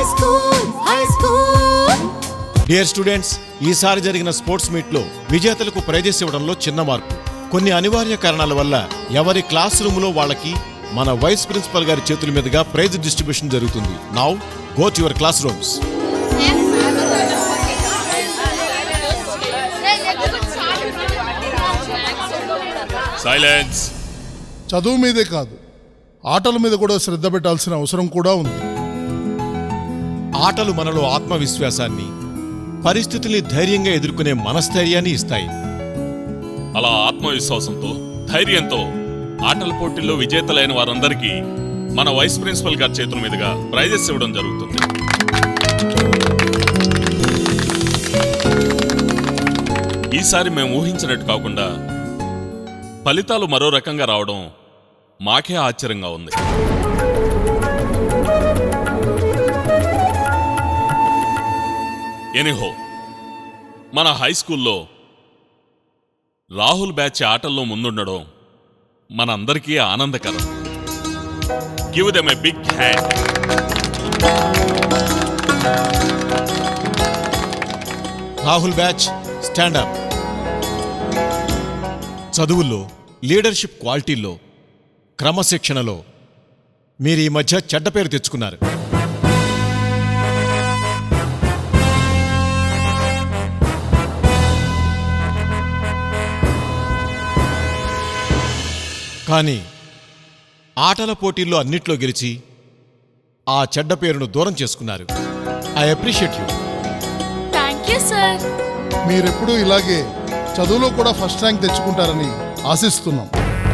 high school, high school. Dear students ఈసారి జరిగిన sports మీట్లో విజేతలకు ప్రైజెస్ ఇవ్వడంలో చిన్న మార్పు కొన్ని అనివార్య కారణాల వల్ల ఎవరి క్లాస్ రూమ్ లో వాళ్ళకి మన వైస్ ప్రిన్సిపల్ గారి చేతుల మీదుగా ప్రైజ్ డిస్ట్రిబ్యూషన్ జరుగుతుంది now go to your class rooms silence చదువు మీదే కాదు ఆటల మీద కూడా శ్రద్ధ పెట్టాల్సిన అవసరం కూడా ఉంది ఆటలు మనలో ఆత్మవిశ్వాసాన్ని పరిస్థితుల్ని ధైర్యంగా ఎదుర్కొనే మనస్థైర్యాన్ని ఇస్తాయి అలా ఆత్మవిశ్వాసంతో ధైర్యంతో ఆటల పోటీల్లో విజేతలైన వారందరికీ మన వైస్ ప్రిన్సిపల్ గారి చేతుల మీదుగా ప్రైజెస్ ఇవ్వడం జరుగుతుంది ఈసారి మేము ఊహించినట్టు కాకుండా ఫలితాలు మరో రకంగా రావడం మాకే ఆశ్చర్యంగా ఉంది ఎనిహో మన హై స్కూల్లో రాహుల్ బ్యాచ్ ఆటల్లో ముందుండడం మనందరికీ ఆనందకరం give them a big hand Rahul batch stand up చదువుల్లో లీడర్షిప్ క్వాలిటీల్లో క్రమశిక్షణలో మీరు ఈ మధ్య చెడ్డ పేరు తెచ్చుకున్నారు కానీ ఆటల పోటీల్లో అన్నిట్లో గెలిచి ఆ చెడ్డ పేరును దూరం చేసుకున్నారు I appreciate you thank you sir మీరెప్పుడూ ఇలాగే చదువులో కూడా ఫస్ట్ ర్యాంక్ తెచ్చుకుంటారని ఆశిస్తున్నాం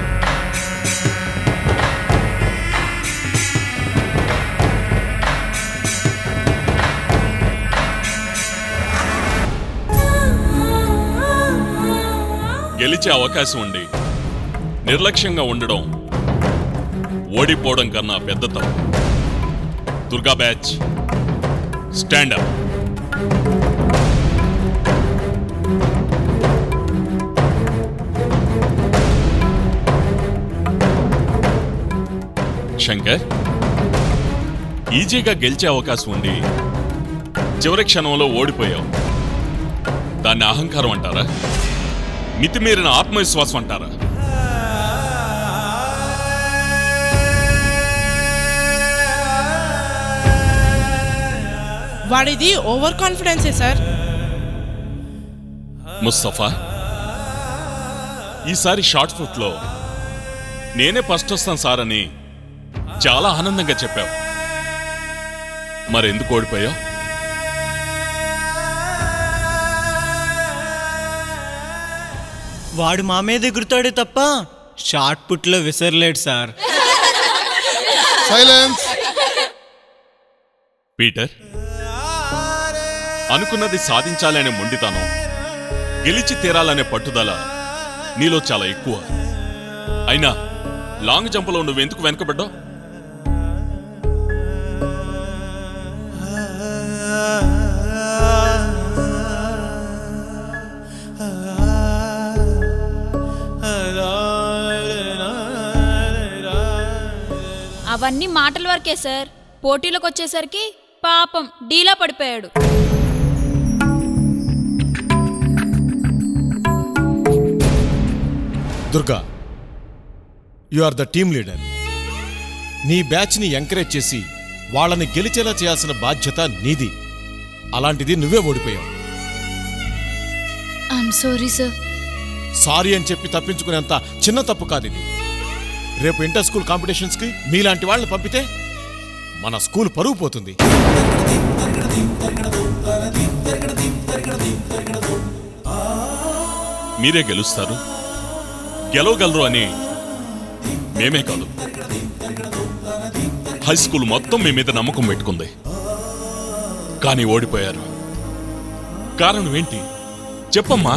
గెలిచే అవకాశం ఉండి నిర్లక్ష్యంగా ఉండడం ఓడిపోవడం కన్నా పెద్ద తప్పు దుర్గా బ్యాచ్ స్టాండప్ శంకర్ ఈజీగా గెలిచే అవకాశం ఉండి చివరి క్షణంలో ఓడిపోయావు దాన్ని అహంకారం అంటారా మితిమీరిన ఆత్మవిశ్వాసం అంటారా వాడిది ఓవర్ కాన్ఫిడెన్సే సార్ ముస్తఫా ఈసారి షార్ట్ ఫుట్లో నేనే ఫస్ట్ వస్తాను సార్ అని చాలా ఆనందంగా చెప్పావు మరెందుకు ఓడిపోయావు వాడు మా మీద ఎగురుతాడే తప్ప షార్ట్ పుట్లో విసరలేడు సార్ సైలెన్స్ పీటర్ అనుకున్నది సాధించాలనే మొండితనం గెలిచి తీరాలనే పట్టుదల నీలో చాలా ఎక్కువ అయినా లాంగ్ జంప్లో నువ్వెందుకు వెనకబడ్డావు అవన్నీ మాటల వరకే సార్ పోటీలకు వచ్చేసరికి పాపం డీలా పడిపోయాడు Durga you are the team leader నీ బ్యాచ్ని ఎంకరేజ్ చేసి వాళ్ళని గెలిచేలా చేయాల్సిన బాధ్యత నీది అలాంటిది నువ్వే ఓడిపోయావు ఐఎమ్ సారీ సార్ సారీ అని చెప్పి తప్పించుకునేంత చిన్న తప్పు కాదు ఇది రేపు ఇంటర్ స్కూల్ కాంపిటీషన్స్కి మీలాంటి వాళ్ళని పంపితే మన స్కూల్ పరువు పోతుంది మీరే గెలుస్తారు గెలవగలరు అని మేమే కాదు హై స్కూల్ మొత్తం మీ మీద నమ్మకం పెట్టుకుంది కానీ ఓడిపోయారు కారణం ఏంటి చెప్పమ్మా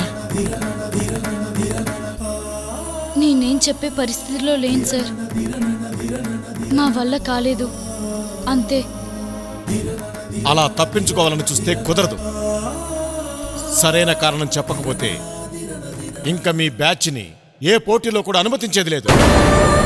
నేనేం చెప్పే పరిస్థితిలో లేను సార్ నా వల్ల కాలేదు అంతే అలా తప్పించుకోవాలని చూస్తే కుదరదు సరైన కారణం చెప్పకపోతే ఇంకా మీ బ్యాచ్ని ఏ పోటీలో కూడా అనుమతించేది లేదు